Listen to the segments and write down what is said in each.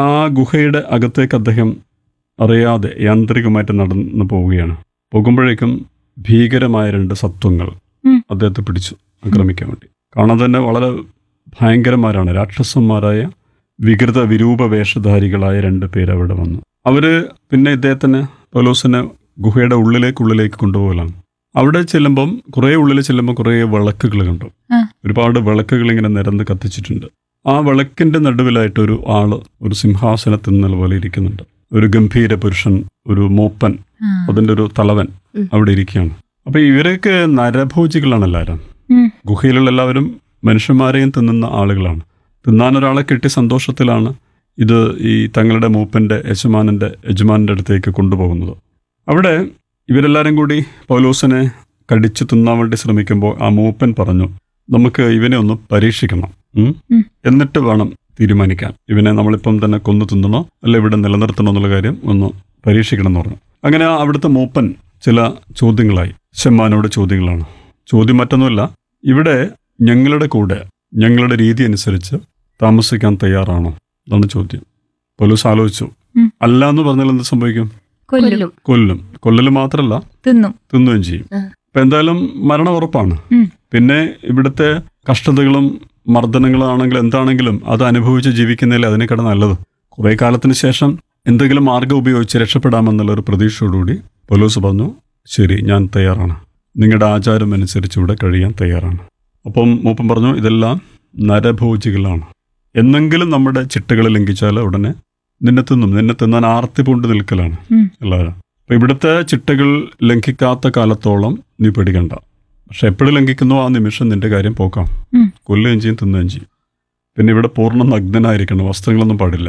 ആ ഗുഹയുടെ അകത്തേക്ക് അദ്ദേഹം അറിയാതെ യാന്ത്രികമായിട്ട് നടന്നു പോവുകയാണ് പോകുമ്പോഴേക്കും ഭീകരമായ രണ്ട് സത്വങ്ങൾ ഉം. അദ്ദേഹത്തെ പിടിച്ചു ആക്രമിക്കാൻ വേണ്ടി കാണാൻ തന്നെ വളരെ ഭയങ്കരന്മാരാണ് രാക്ഷസന്മാരായ വികൃത വിരൂപ വേഷധാരികളായ രണ്ട് പേര് അവിടെ വന്നു അവര് പിന്നെ ഇദ്ദേഹത്തിന് പൗലോസിനെ ഗുഹയുടെ ഉള്ളിലേക്ക് ഉള്ളിലേക്ക് കൊണ്ടുപോകലാണ് അവിടെ ചെല്ലുമ്പം കുറേ ഉള്ളിൽ ചെല്ലുമ്പോൾ കുറേ വിളക്കുകൾ കണ്ടു ആ. ഒരുപാട് വിളക്കുകൾ ഇങ്ങനെ നിരന്ന് കത്തിച്ചിട്ടുണ്ട് ആ വിളക്കിന്റെ നടുവിലായിട്ട് ഒരു ആള് ഒരു സിംഹാസനത്തിൽ നിന്ന പോലെ ഇരിക്കുന്നുണ്ട് ഒരു ഗംഭീര പുരുഷൻ ഒരു മൂപ്പൻ ആ. അതിന്റെ ഒരു തലവൻ ഉം. അവിടെ ഇരിക്കുകയാണ് അപ്പൊ ഇവരൊക്കെ നരഭോജികളാണ് എല്ലാവരും ഉം. ഗുഹയിലുള്ള എല്ലാവരും മനുഷ്യന്മാരെയും തിന്നുന്ന ആളുകളാണ് തിന്നാൻ ഒരാളെ കിട്ടിയ സന്തോഷത്തിലാണ് ഇത് ഈ തങ്ങളുടെ മൂപ്പന്റെ യജമാനന്റെ യജമാനന്റെ അടുത്തേക്ക് കൊണ്ടുപോകുന്നത് അവിടെ ഇവരെല്ലാരും കൂടി പൗലോസിനെ കടിച്ചു തിന്നാൻ വേണ്ടി ശ്രമിക്കുമ്പോൾ ആ മൂപ്പൻ പറഞ്ഞു നമുക്ക് ഇവനെ ഒന്ന് പരീക്ഷിക്കണം ഉം? ഉം. എന്നിട്ട് വേണം തീരുമാനിക്കാൻ ഇവനെ നമ്മളിപ്പം തന്നെ കൊന്നു തിന്നണോ അല്ല ഇവിടെ നിലനിർത്തണോ എന്നുള്ള കാര്യം ഒന്ന് പരീക്ഷിക്കണം എന്ന് പറഞ്ഞു അങ്ങനെ ആ അവിടുത്തെ മൂപ്പൻ ചില ചോദ്യങ്ങളായി ഷെമ്മാനോട് ചോദ്യങ്ങളാണ് ചോദ്യം മറ്റൊന്നുമില്ല ഇവിടെ ഞങ്ങളുടെ കൂടെ ഞങ്ങളുടെ രീതി അനുസരിച്ച് താമസിക്കാൻ തയ്യാറാണോ അതാണ് ചോദ്യം പോലീസ് ആലോചിച്ചു ഉം. അല്ല എന്ന് പറഞ്ഞാൽ എന്ത് സംഭവിക്കും കൊല്ലും കൊല്ലും കൊല്ലൽ മാത്രമല്ല തിന്നും തിന്നുകയും ചെയ്യും ആ. അപ്പൊ എന്തായാലും മരണം ഉറപ്പാണ് ഉം. പിന്നെ ഇവിടുത്തെ കഷ്ടതകളും മർദ്ദനങ്ങളാണെങ്കിലും എന്താണെങ്കിലും അത് അനുഭവിച്ച് ജീവിക്കുന്നതിൽ അതിനേക്കാൾ നല്ലത് കുറെ കാലത്തിന് ശേഷം എന്തെങ്കിലും മാർഗം ഉപയോഗിച്ച് രക്ഷപ്പെടാമെന്നുള്ള ഒരു പ്രതീക്ഷയോടുകൂടി പോലീസ് പറഞ്ഞു ശരി ഞാൻ തയ്യാറാണ് നിങ്ങളുടെ ആചാരം അനുസരിച്ച് ഇവിടെ കഴിയാൻ തയ്യാറാണ് അപ്പം മൂപ്പൻ പറഞ്ഞു ഇതെല്ലാം നരഭോജികളാണ് എന്നെങ്കിലും നമ്മുടെ ചിട്ടകൾ ലംഘിച്ചാൽ ഉടനെ നിന്നെ തിന്നും നിന്നെ തിന്നാൻ ആർത്തി കൊണ്ട് നിൽക്കലാണ് ഉം. എല്ലാവരും അപ്പൊ ഇവിടുത്തെ ചിട്ടകൾ ലംഘിക്കാത്ത കാലത്തോളം നീ പേടിക്കണ്ട പക്ഷെ എപ്പോഴും ലംഘിക്കുന്നോ ആ നിമിഷം നിന്റെ കാര്യം പോക്കാം ഉം. കൊല്ലുകയും ചെയ്യും തിന്നുകയും ചെയ്യും പിന്നെ ഇവിടെ പൂർണ്ണ നഗ്നനായിരിക്കണം വസ്ത്രങ്ങളൊന്നും പാടില്ല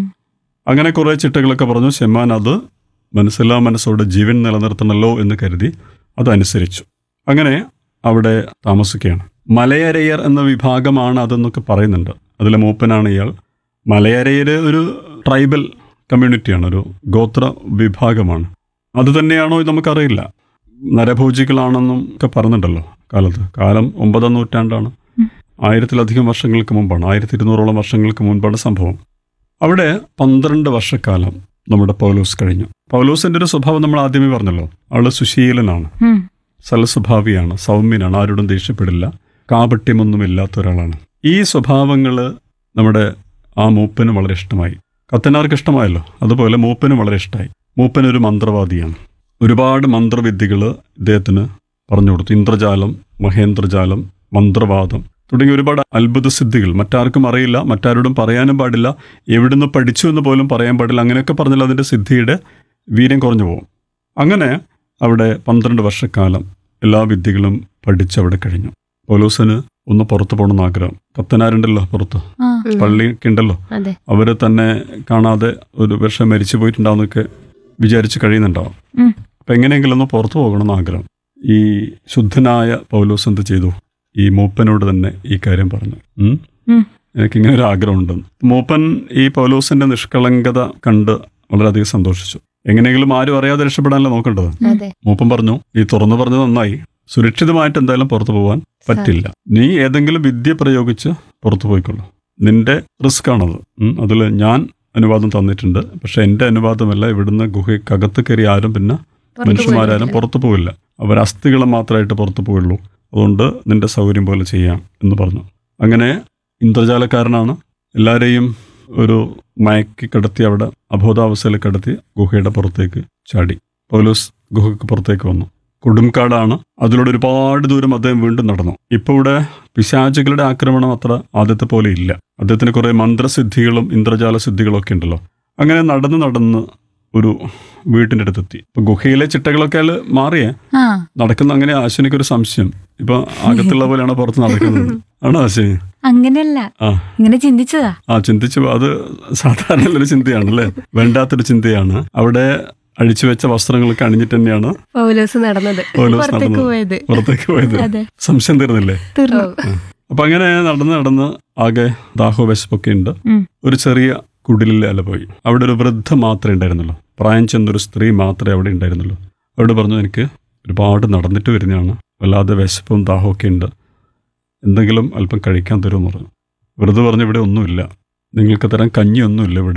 അങ്ങനെ കുറെ ചിട്ടകളൊക്കെ പറഞ്ഞു ഷെമാൻ അത് മനസ്സില്ലാ മനസ്സോടെ ജീവൻ നിലനിർത്തണമല്ലോ എന്ന് കരുതി അതനുസരിച്ചു അങ്ങനെ അവിടെ താമസിക്കുകയാണ് മലയരയർ എന്ന വിഭാഗമാണ് അതെന്നൊക്കെ പറയുന്നുണ്ട് അതിലെ മൂപ്പനാണ് ഇയാൾ മലയരയർ ഒരു ട്രൈബൽ കമ്മ്യൂണിറ്റിയാണ് ഒരു ഗോത്ര വിഭാഗമാണ് അത് തന്നെയാണോ ഇത് നമുക്കറിയില്ല നരഭോജികളാണെന്നും ഒക്കെ പറഞ്ഞിട്ടുണ്ടല്ലോ കാലത്ത് കാലം ഒമ്പതാം നൂറ്റാണ്ടാണ് ഉം. ആയിരത്തിലധികം വർഷങ്ങൾക്ക് മുമ്പാണ് ആയിരത്തി ഇരുന്നൂറോളം വർഷങ്ങൾക്ക് മുൻപാണ് സംഭവം അവിടെ പന്ത്രണ്ട് വർഷക്കാലം നമ്മുടെ പൗലോസ് കഴിഞ്ഞു പൗലോസിന്റെ ഒരു സ്വഭാവം നമ്മൾ ആദ്യമേ പറഞ്ഞല്ലോ ആള് സുശീലനാണ് ഉം. സലസ്വഭാവിയാണ് സൗമ്യനാണ് ആരോടും ദേഷ്യപ്പെടില്ല കാപട്യമൊന്നുമില്ലാത്ത ഒരാളാണ് ഈ സ്വഭാവങ്ങൾ നമ്മുടെ ആ മൂപ്പന് വളരെ ഇഷ്ടമായി കത്തനാർക്ക് ഇഷ്ടമായല്ലോ അതുപോലെ മൂപ്പനും വളരെ ഇഷ്ടമായി മൂപ്പനൊരു മന്ത്രവാദിയാണ് ഒരുപാട് മന്ത്രവിദ്യകൾ ഇദ്ദേഹത്തിന് പറഞ്ഞു കൊടുത്തു ഇന്ദ്രജാലം മഹേന്ദ്രജാലം മന്ത്രവാദം തുടങ്ങിയ ഒരുപാട് അത്ഭുത സിദ്ധികൾ മറ്റാർക്കും അറിയില്ല മറ്റാരോടും പറയാനും പാടില്ല എവിടുന്ന് പഠിച്ചു എന്ന് പോലും പറയാൻ പാടില്ല അങ്ങനെയൊക്കെ പറഞ്ഞാൽ അതിൻ്റെ സിദ്ധിയുടെ വീര്യം കുറഞ്ഞു പോകും അങ്ങനെ അവിടെ പന്ത്രണ്ട് വർഷക്കാലം എല്ലാ വിദ്യകളും പഠിച്ച് അവിടെ കഴിഞ്ഞു പൗലോസിന് ഒന്ന് പുറത്തു പോകണമെന്ന് ആഗ്രഹം കത്തനാരുണ്ടല്ലോ പുറത്ത് ആ. ഉം. പള്ളിയൊക്കെ ഉണ്ടല്ലോ അതെ അവരെ തന്നെ കാണാതെ ഒരു വർഷം മരിച്ചു പോയിട്ടുണ്ടാവുന്നൊക്കെ വിചാരിച്ച് കഴിയുന്നുണ്ടാവും ഉം. അപ്പം എങ്ങനെയെങ്കിലും ഒന്ന് പുറത്തു പോകണമെന്ന് ആഗ്രഹം ഈ ശുദ്ധനായ പൗലോസ് എന്ത് ചെയ്തു ഈ മൂപ്പനോട് തന്നെ ഈ കാര്യം പറഞ്ഞു ഉം? ഉം. എനിക്കിങ്ങനെ ഒരു ആഗ്രഹമുണ്ട് മൂപ്പൻ ഈ പൗലോസിന്റെ നിഷ്കളങ്കത കണ്ട് വളരെയധികം സന്തോഷിച്ചു എങ്ങനെയെങ്കിലും ആരും അറിയാതെ രക്ഷപ്പെടാനല്ല നോക്കേണ്ടത് അതെ മൂപ്പൻ പറഞ്ഞു നീ തുറന്നു പറഞ്ഞത് നന്നായി സുരക്ഷിതമായിട്ട് എന്തായാലും പുറത്തു പോകാൻ പറ്റില്ല നീ ഏതെങ്കിലും വിദ്യ പ്രയോഗിച്ച് പുറത്തു പോയിക്കൊള്ളു നിന്റെ റിസ്ക് ആണത് അതിൽ ഞാൻ അനുവാദം തന്നിട്ടുണ്ട് പക്ഷെ എൻ്റെ അനുവാദമല്ല ഇവിടുന്ന് ഗുഹയ്ക്കകത്ത് കയറി ആരും പിന്നെ മനുഷ്യന്മാരാരും പുറത്തു പോവില്ല അവർ അസ്ഥികൾ മാത്രമായിട്ട് പുറത്തു പോവുള്ളൂ അതുകൊണ്ട് നിന്റെ സൗകര്യം പോലെ ചെയ്യാം എന്ന് പറഞ്ഞു അങ്ങനെ ഇന്ദ്രജാലക്കാരനാണ് എല്ലാവരെയും ഒരു മയക്കി കിടത്തി അവിടെ അബോധാവസ്ഥയിൽ കിടത്തി ഗുഹയുടെ പുറത്തേക്ക് ചാടി പൗലോസ് ഗുഹയ്ക്ക് പുറത്തേക്ക് വന്നു കൊടുംകാടാണ് അതിലൂടെ ഒരുപാട് ദൂരം അദ്ദേഹം വീണ്ടും നടന്നു ഇപ്പൊ ഇവിടെ പിശാചുകളുടെ ആക്രമണം അത്ര ആദ്യത്തെ പോലെ ഇല്ല അദ്ദേഹത്തിന് കുറെ മന്ത്രസിദ്ധികളും ഇന്ദ്രജാല സിദ്ധികളും ഒക്കെ ഉണ്ടല്ലോ അങ്ങനെ നടന്ന് നടന്ന് ഒരു വീട്ടിൻ്റെ അടുത്തെത്തി ഇപ്പൊ ഗുഹയിലെ ചിട്ടകളൊക്കെ അയാൾ മാറിയേ ആ നടക്കുന്ന അങ്ങനെ ആശുനിക്ക് ഒരു സംശയം ഇപ്പൊ അകത്തുള്ള പോലെയാണ് പുറത്ത് നടക്കുന്നത് ആണോ ആശുനി അങ്ങനെയല്ല ആ ഇങ്ങനെ ചിന്തിച്ചതാ ആ ചിന്തിച്ചു അത് സാധാരണ ഒരു ചിന്തയാണല്ലേ വേണ്ടാത്തൊരു ചിന്തയാണ് അവിടെ അഴിച്ചു വെച്ച വസ്ത്രങ്ങളൊക്കെ അണിഞ്ഞിട്ട് തന്നെയാണ് പൗലോസ് നടന്നത് പൗലോസ് പുറത്തേക്ക് നടന്നത് പോയത് പുറത്തേക്ക് പോയത് അതെ സംശയം തീർന്നില്ലേ തീർന്നു അപ്പൊ അങ്ങനെ നടന്ന് നടന്ന് ആകെ ദാഹോ വിശപ്പൊക്കെ ഉണ്ട് ഉം. ഒരു ചെറിയ കുടിലിൽ അല പോയി അവിടെ ഒരു വൃദ്ധ മാത്രമേ ഉണ്ടായിരുന്നുള്ളൂ പ്രായം ചെന്നൊരു സ്ത്രീ മാത്രമേ അവിടെ ഉണ്ടായിരുന്നുള്ളൂ അവിടെ പറഞ്ഞു എനിക്ക് ഒരുപാട് നടന്നിട്ട് വരുന്നതാണ് വല്ലാതെ വിശപ്പും ദാഹമൊക്കെ ഉണ്ട് എന്തെങ്കിലും അല്പം കഴിക്കാൻ തരുമെന്ന് പറഞ്ഞു വെറുതെ പറഞ്ഞു ഇവിടെ ഒന്നുമില്ല നിങ്ങൾക്ക് തരാൻ കഞ്ഞിയൊന്നുമില്ല ഇവിടെ